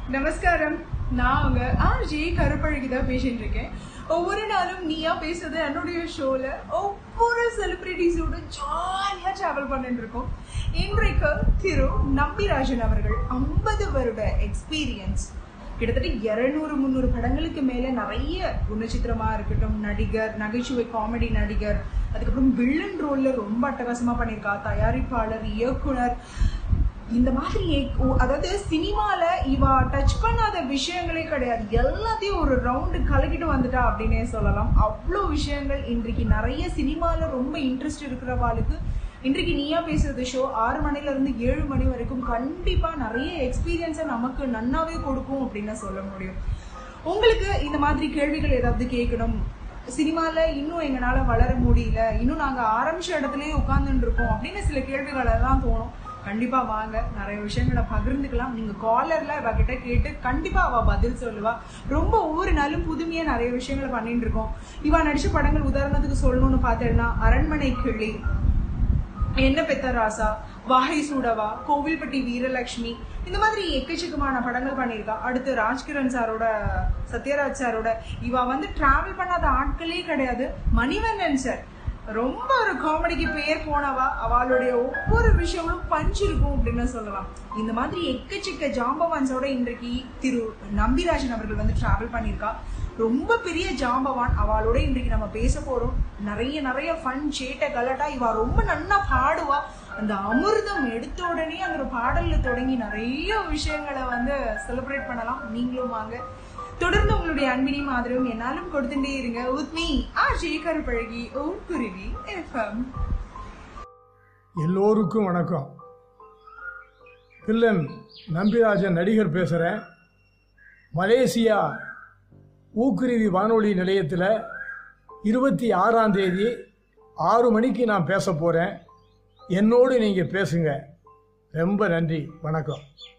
நமஸ்காரம் நான் உங்க ஆர்ஜி கருப்பழகி தான் பேசிட்டு இருக்கேன் ஒவ்வொரு நாளும் நீயா பேசுறது என்னுடைய ஷோல ஒவ்வொரு செலிபிரிட்டிஸோட ஜாலியா டிராவல் பண்ணிட்டு இருக்கோம் இன்றைக்கு திரு நம்பிராஜன் அவர்கள் ஐம்பது வருட எக்ஸ்பீரியன்ஸ் கிட்டத்தட்ட இருநூறு முந்நூறு படங்களுக்கு மேல நிறைய குணச்சித்திரமா இருக்கட்டும் நடிகர் நகைச்சுவை காமெடி நடிகர் அதுக்கப்புறம் வில்லன் ரோல்ல ரொம்ப அட்டகாசமா பண்ணியிருக்கா தயாரிப்பாளர் இயக்குனர் இந்த மாதிரி ஏக்- ஓ- அதாவது சினிமால இவ டச் பண்ணாத விஷயங்களே கிடையாது எல்லாத்தையும் ஒரு ரவுண்டு கலக்கிட்டு வந்துட்டா அப்படின்னே சொல்லலாம் அவ்வளோ விஷயங்கள் இன்றைக்கு நிறைய சினிமால ரொம்ப இன்ட்ரெஸ்ட் இருக்கிறவாளுக்கு இன்றைக்கு நீயா பேசுறது ஷோ ஆறு மணில இருந்து ஏழு மணி வரைக்கும் கண்டிப்பா நிறைய எக்ஸ்பீரியன்ஸை நமக்கு நன்னாவே கொடுக்கும் அப்படின்னு சொல்ல முடியும் உங்களுக்கு இந்த மாதிரி கேள்விகள் ஏதாவது கேட்கணும் சினிமால இன்னும் எங்களால வளர முடியல இன்னும் நாங்க ஆரம்பிச்ச இடத்துலயே உட்கார்ந்துட்டு இருக்கோம் அப்படின்னு சில கேள்விகள் எல்லாம் தோணும் கண்டிப்பா வாங்க நிறைய விஷயங்களை பகிர்ந்துக்கலாம் நீங்க காலர்ல அவ கிட்ட கேட்டு கண்டிப்பா அவ பதில் சொல்லுவா ரொம்ப ஒவ்வொரு நாளும் புதுமையா நிறைய விஷயங்களை பண்ணிட்டு இருக்கோம் இவ நடிச்ச படங்கள் உதாரணத்துக்கு சொல்லணும்னு பார்த்தேன்னா அரண்மனை கிளி என்ன பெத்த ராசா வாகை சூடவா கோவில்பட்டி வீரலட்சுமி இந்த மாதிரி எக்கச்சக்கமான படங்கள் பண்ணியிருக்கா அடுத்து ராஜ்கிரண் சாரோட சத்யராஜ் சாரோட இவ வந்து டிராவல் பண்ணாத ஆட்களே கிடையாது மணிவண்ணன் சார் ரொம்ப ஒரு காமெடிக்கு பேர் போனவா அவளுடைய ஒவ்வொரு விஷயங்களும் பஞ்ச் இருக்கும் அப்படின்னு சொல்லலாம் இந்த மாதிரி எக்கச்சக்க ஜாம்பவான்ஸோட இன்றைக்கு திரு நம்பிராஜன் அவர்கள் வந்து டிராவல் பண்ணியிருக்கா ரொம்ப பெரிய ஜாம்பவான் அவளோட இன்றைக்கு நம்ம பேச போறோம் நிறைய நிறைய ஃபன் சேட்டை கலட்டா இவ ரொம்ப நன்னா பாடுவா அந்த அமிர்தம் எடுத்த உடனே அந்த ஒரு பாடல்ல தொடங்கி நிறைய விஷயங்களை வந்து செலிப்ரேட் பண்ணலாம் நீங்களும் வாங்க தொடர்ந்து உங்களுடைய அன்பினையும் ஆதரவும் என்னாலும் கொடுத்துட்டே இருங்க with me R J Karuppazhagi ஓர் குருவி எஃப்எம் எல்லோருக்கும் வணக்கம் வில்லன் நம்பிராஜன் நடிகர் பேசுகிறேன் மலேசியா ஊக்குருவி வானொலி நிலையத்தில் இருபத்தி ஆறாம் தேதி ஆறு மணிக்கு நான் பேச போகிறேன் என்னோடு நீங்கள் பேசுங்க ரொம்ப நன்றி வணக்கம்